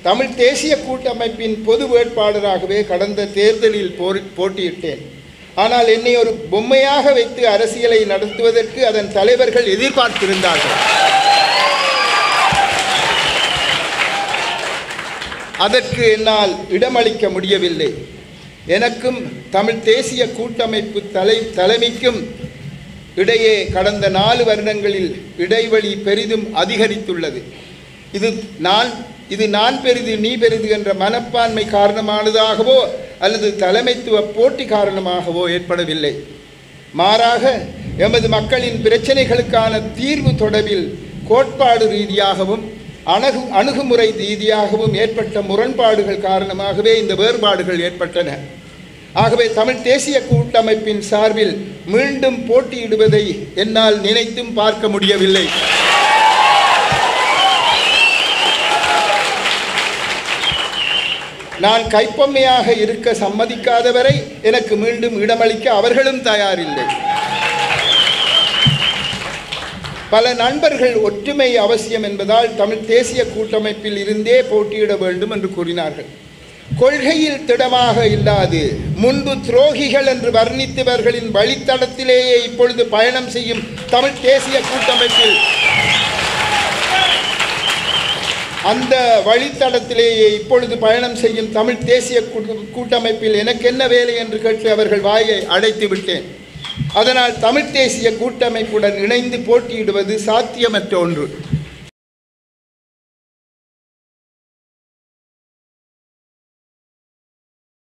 தமிழ் தேசிய கூட்டமைப்பின் பொது வேட்பாளராகவே கடந்த தேர்தலில் போரி போட்டியிட்டேன் ஆனால் என்னை ஒரு பொம்மையாக வைத்து அரசியலை நடத்துவதற்கு அதன் தலைவர்கள் எதிர்பார்த்திருந்தார்கள் அதற்கு என்னால் இடமளிக்க முடியவில்லை எனக்கும் தமிழ் தேசிய கூட்டமைப்பு தலை தலைமைக்கும் இடையே கடந்த நாலு வருடங்களில் இடைவெளி பெரிதும் அதிகரித்துள்ளது இது நான் இது நான் பெரிது நீ பெரிது என்ற மனப்பான்மை காரணமானதாகவோ அல்லது தலைமைத்துவ போட்டி காரணமாகவோ ஏற்படவில்லை மாறாக எமது மக்களின் பிரச்சனைகளுக்கான தீர்வு தொடர்பில் கோட்பாடு ரீதியாகவும் அணுகு அணுகுமுறை ரீதியாகவும் ஏற்பட்ட முரண்பாடுகள் காரணமாகவே இந்த வேறுபாடுகள் ஏற்பட்டன ஆகவே தமிழ் தேசிய கூட்டமைப்பின் சார்பில் மீண்டும் போட்டியிடுவதை என்னால் நினைத்தும் பார்க்க முடியவில்லை நான் கைப்பொம்மையாக இருக்க சம்மதிக்காதவரை எனக்கு மீண்டும் இடமளிக்க அவர்களும் தயாரில்லை பல நண்பர்கள் ஒற்றுமை அவசியம் என்பதால் தமிழ் தேசிய கூட்டமைப்பில் இருந்தே போட்டியிட வேண்டும் என்று கூறினார்கள் கொள்கையில் திடமாக இல்லாது முன்பு துரோகிகள் என்று வர்ணித்தவர்களின் வழித்தடத்திலேயே இப்பொழுது பயணம் செய்யும் தமிழ் தேசிய கூட்டமைப்பில் அந்த வழித்தடத்திலேயே இப்பொழுது பயணம் செய்யும் தமிழ் தேசிய கூட்ட- கூட்டமைப்பில் எனக்கு என்ன வேலை என்று கேட்டு அவர்கள் வாயை அடைத்து விட்டேன் அதனால் தமிழ் தேசிய கூட்டமைப்புடன் இணைந்து போட்டியிடுவது சாத்தியமற்ற ஒன்று